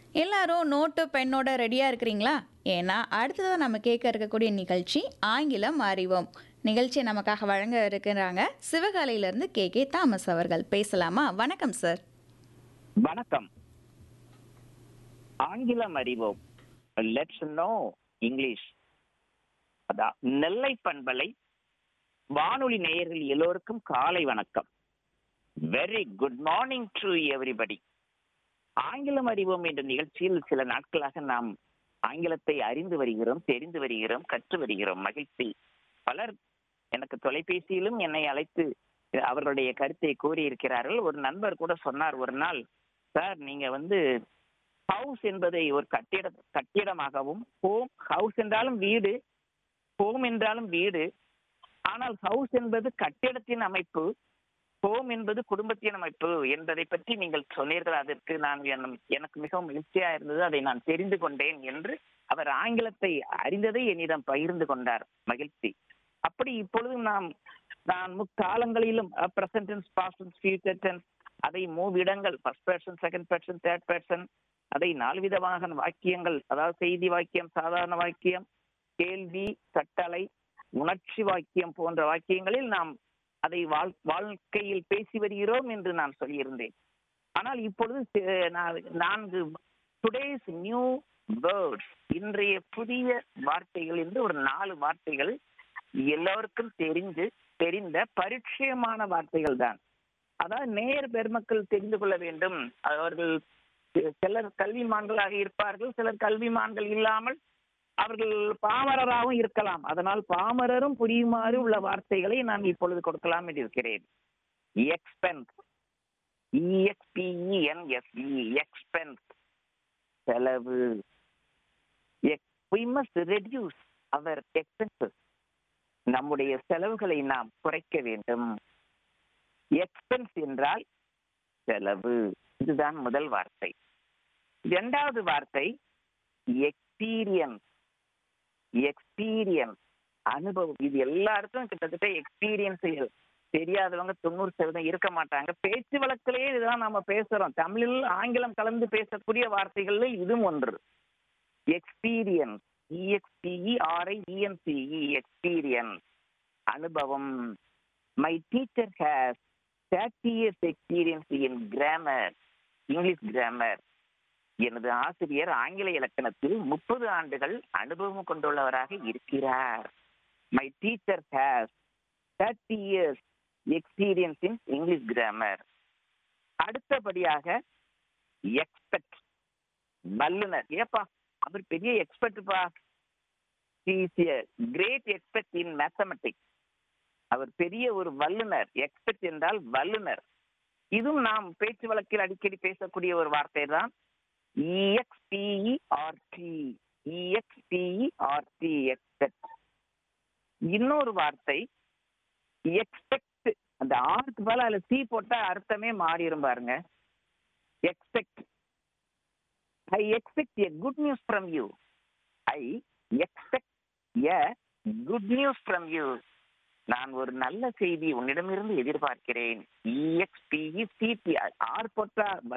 எல்லாரும் நோட்டு பெண்ணோட ரெடியாக இருக்கிறீங்களா ஏன்னா அடுத்ததாக நம்ம கேட்க இருக்கக்கூடிய நிகழ்ச்சி ஆங்கிலம் அறிவோம் நிகழ்ச்சியை நமக்காக வழங்க இருக்கிறாங்க சிவகாலையிலேருந்து கே கே தாமஸ் அவர்கள் பேசலாமா வணக்கம் சார் வணக்கம் ஆங்கிலம் அறிவோம் லெட்ஸ் நோ இங்கிலீஷ் அதான் நெல்லை பண்பலை வானொலி நேயர்கள் எல்லோருக்கும் காலை வணக்கம் very good morning to everybody ஆங்கிலம் அறிவோம் என்ற நிகழ்ச்சியில் சில நாட்களாக நாம் ஆங்கிலத்தை அறிந்து வருகிறோம் தெரிந்து வருகிறோம் கற்று வருகிறோம் மகிழ்ச்சி பலர் எனக்கு தொலைபேசியிலும் என்னை அழைத்து அவர்களுடைய கருத்தை கூறியிருக்கிறார்கள் ஒரு நண்பர் கூட சொன்னார் ஒரு நாள் சார் நீங்க வந்து ஹவுஸ் என்பதை ஒரு கட்டிட கட்டிடமாகவும் ஹோம் ஹவுஸ் என்றாலும் வீடு ஹோம் என்றாலும் வீடு ஆனால் ஹவுஸ் என்பது கட்டிடத்தின் அமைப்பு ஹோம் என்பது குடும்பத்தின் அமைப்பு என்பதை பற்றி நீங்கள் சொன்னீர்கள் அதற்கு நான் என்- எனக்கு மிகவும் மகிழ்ச்சியா இருந்தது அதை நான் தெரிந்து கொண்டேன் என்று அவர் ஆங்கிலத்தை அறிந்ததை என்னிடம் பகிர்ந்து கொண்டார் மகிழ்ச்சி அப்படி இப்பொழுது நாம் நான் முக்காலங்களிலும் present tense past tense future tense அதை மூவிடங்கள் first person second person third person அதை நாலு விதமாக வாக்கியங்கள் அதாவது செய்தி வாக்கியம் சாதாரண வாக்கியம் கேள்வி கட்டளை உணர்ச்சி வாக்கியம் போன்ற வாக்கியங்களில் நாம் அதை வாழ் வாழ்க்கையில் பேசி வருகிறோம் என்று நான் சொல்லியிருந்தேன் ஆனால் இப்பொழுது சி- நான் நான்கு டுடேஸ் நியூ வேர்ட்ஸ் இன்றைய புதிய வார்த்தைகள் என்று ஒரு நாலு வார்த்தைகள் எல்லோருக்கும் தெரிந்து தெரிந்த பரிச்சயமான வார்த்தைகள் தான் அதாவது நேர் பெருமக்கள் தெரிந்து கொள்ள வேண்டும் அவர்கள் சி- சிலர் கல்விமான்களாக இருப்பார்கள் சிலர் கல்விமான்கள் இல்லாமல் அவர்கள் பாமரராகவும் இருக்கலாம் அதனால் பாமரரும் புரியுமாறு உள்ள வார்த்தைகளை நான் இப்பொழுது கொடுக்கலாம் என்று இருக்கிறேன் எக்ஸ்பென்ஸ் இஎக்ஸ்பிஇஎன்எஸ்இ எக்ஸ்பென்ஸ் செலவு we must reduce our expenses நம்முடைய செலவுகளை நாம் குறைக்க வேண்டும் எக்ஸ்பென்ஸ் என்றால் செலவு இதுதான் முதல் வார்த்தை இரண்டாவது வார்த்தை எக்ஸ்பீரியன்ஸ் எக்ஸ்பீரியன்ஸ் அனுபவம் இது எல்லாருக்கும் கிட்டத்தட்ட எக்ஸ்பீரியன்ஸ் தெரியாதவங்க தொண்ணூறு சதவீதம் இருக்க மாட்டாங்க பேச்சு வழக்கிலேயே இதுதான் நாம பேசுறோம் தமிழில் ஆங்கிலம் கலந்து பேசக்கூடிய வார்த்தைகள்ல இதுவும் ஒன்று எக்ஸ்பீரியன்ஸ் இஎக்ஸ்பிஇஆர்ஐ இஎன்சிஇ எக்ஸ்பீரியன்ஸ் அனுபவம் my teacher has thirty years experience in grammar English grammar எனது ஆசிரியர் ஆங்கில இலக்கணத்தில் முப்பது ஆண்டுகள் அனுபவம் கொண்டுள்ளவராக இருக்கிறார் my teacher has thirty years experience in English grammar அடுத்தபடியாக எக்ஸ்பெக்ட் வல்லுனர் ஏப்பா அவர் பெரிய எக்ஸ்பர்ட்ப்பா கிரேட் எக்ஸ்பெக்ட் இன் மேத்தமெட்டிக்ஸ் அவர் பெரிய ஒரு வல்லுனர் எக்ஸ்பெக்ட் என்றால் வல்லுனர் இதுவும் நாம் பேச்சு வழக்கில் அடிக்கடி பேசக்கூடிய ஒரு வார்த்தை தான் இஎக்ஸ்பிஇஆர்டி இஎக்ஸ்பிஇஆர்டி எக்ஸ்பெக்ட் இன்னொரு வார்த்தை எக்ஸ்பெக்ட் அந்த ஆருக்கு பதிலா அதுல சி போட்டா அர்த்தமே மாறிடும் பாருங்க expect I expect a good news from you I expect a good news from you நான் ஒரு நல்ல செய்தி உன்னிடமிருந்து எதிர்பார்க்கிறேன் இஎக்ஸ்பிஇ சிடி ஆர் போட்டா